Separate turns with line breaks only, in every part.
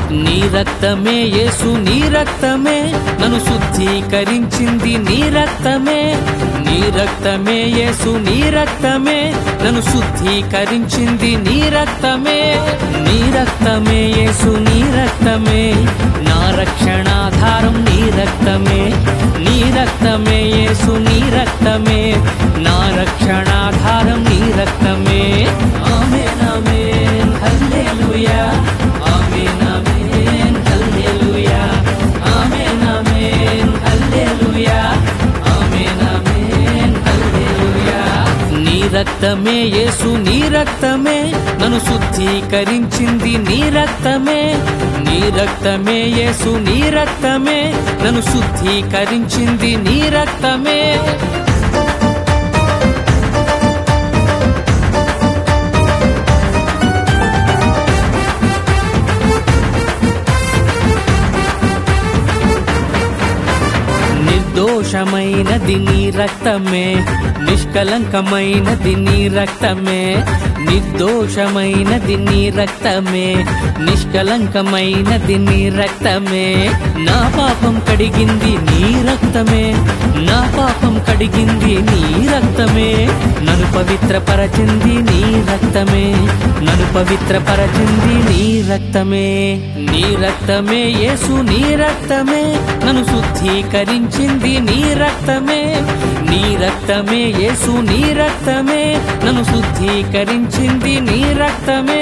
నీ రక్తమే యేసు నీ రక్తమే నన్ను శుద్ధీకరించింది నీ రక్తమే నీ రక్తమే యేసు నీ రక్తమే నన్ను శుద్ధీకరించింది నీ రక్తమే నీ రక్తమే యేసు నీ రక్తమే నా రక్షణాధారం నీ రక్తమే నీ రక్తమే యేసు నీ రక్తమే నా రక్షణాధారం నీ రక్తమే ఆమేన్ ఆమేన్ హల్లెలూయా ఆమేన్ ఆమేన్ హల్లెలూయా ఆమేన్ ఆమేన్ హల్లెలూయా ఆమేన్ ఆమేన్ హల్లెలూయా నీ రక్తమే యేసు నీ రక్తమే నన్ను శుద్ధీకరించింది నీ రక్తమే నీ రక్తమే యేసు నీ రక్తమే నన్ను శుద్ధీకరించింది నీ రక్తమే నిర్దోషమైనది నీ రక్తమే నిష్కలంకమైనది నీ రక్తమే నిర్దోషమైనది నీ రక్తమే నిష్కలంకమైనది నీ రక్తమే నా పాపం కడిగింది నీ రక్తమే నా పాపం కడిగింది నీ రక్తమే నన్ను పవిత్రపరచింది నీ రక్తమే నన్ను పవిత్రపరచింది నీ రక్తమే నీ రక్తమే యేసు నీ రక్తమే నన్ను శుద్ధీకరించింది నీ రక్తమే నీ రక్తమే యేసు నీ రక్తమే నన్ను శుద్ధీకరించింది నీ రక్తమే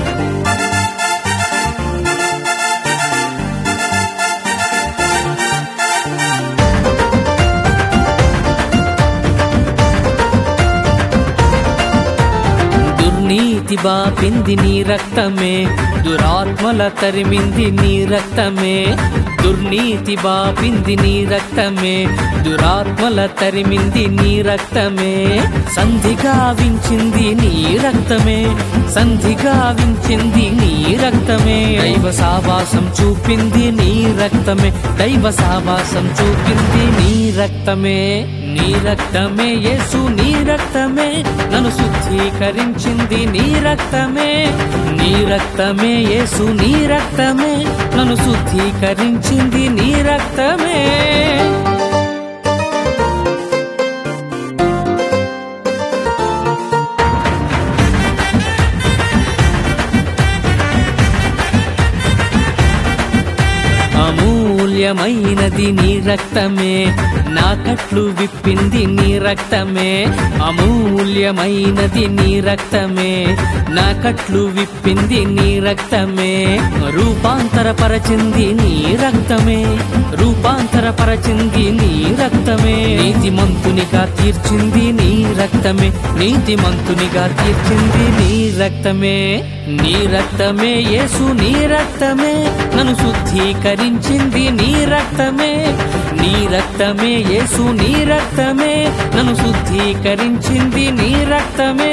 దుర్నీతి బాపింది నీ రక్తమే దురాత్మల తరిమింది నీ రక్తమే దుర్నీతి బాపింది నీ రక్తమే దురాత్మల తరిమింది నీ రక్తమే సంధి గావించింది నీ రక్తమే సంధి గావించింది నీ రక్తమే దైవ సావాసం చూపింది నీ రక్తమే దైవ సావాసం చూపింది నీ రక్తమే నీ రక్తమే యేసు నీ రక్తమే నన్ను శుద్ధీకరించింది నీ రక్తమే నీ రక్తమే యేసు నీ రక్తమే నన్ను శుద్ధీకరించింది నీ రక్తమే అమూల్యమైనది నీ రక్తమే నా కట్లు విప్పింది నీ రక్తమే అమూల్యమైనది నీ రక్తమే నా కట్లు విప్పింది నీ రక్తమే రూపాంతరపరచింది నీ రక్తమే రూపాంతరపరచింది నీ రక్తమే నీతిమంతునిగా తీర్చింది నీ రక్తమే నీతిమంతునిగా తీర్చింది నీ రక్తమే నీ రక్తమే యేసు నీ రక్తమే నన్ను శుద్ధీకరించింది నీ రక్తమే నీ రక్తమే యేసు నీ రక్తమే నన్ను శుద్ధీకరించింది నీ రక్తమే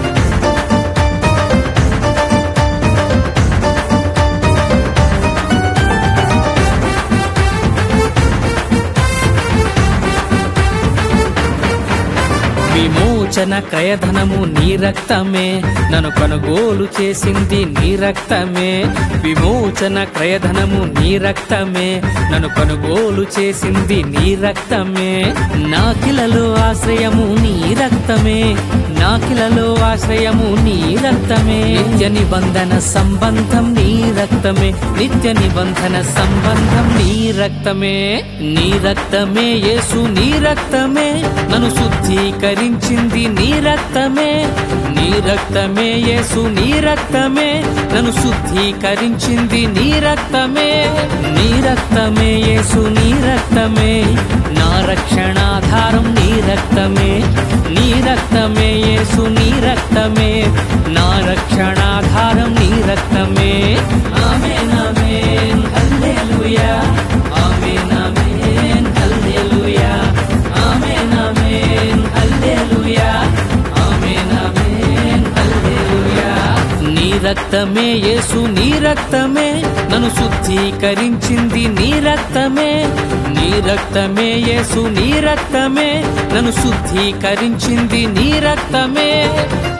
విమోచన క్రయధనము నీ రక్తమే నన్ను కొనుగోలు చేసింది నీ రక్తమే విమోచన క్రయధనము నీ రక్తమే నన్ను కొనుగోలు చేసింది నీ రక్తమే నాకిలలో ఆశ్రయము నీ రక్తమే నాకిలలో ఆశ్రయము నీ రక్తమే నిత్య నిబంధన సంబంధం నీ రక్తమే నిత్య నిబంధన సంబంధం నీ రక్తమే నీ రక్తమే యేసు నీ రక్తమే నన్ను శుద్ధీకరించింది నీ రక్తమే నీ రక్తమే యేసు నీ రక్తమే నన్ను శుద్ధీకరించింది నీ రక్తమే నీ రక్తమే యేసు నీ రక్తమే నా రక్షణాధారం నీ రక్తమే నీ రక్తమే యేసు నీ రక్తమే నా రక్షణాధారం నీ రక్తమే ఆమేన్ ఆమేన్ హల్లెలూయా ఆమేన్ ఆమేన్ హల్లెలూయా ఆమేన్ ఆమేన్ హల్లెలూయా ఆమేన్ ఆమేన్ హల్లెలూయా నీ రక్తమే యేసు నీ రక్తమే నన్ను శుద్ధీకరించింది నీ రక్తమే నీ రక్తమే యేసు నీ రక్తమే నన్ను శుద్ధీకరించింది నీ రక్తమే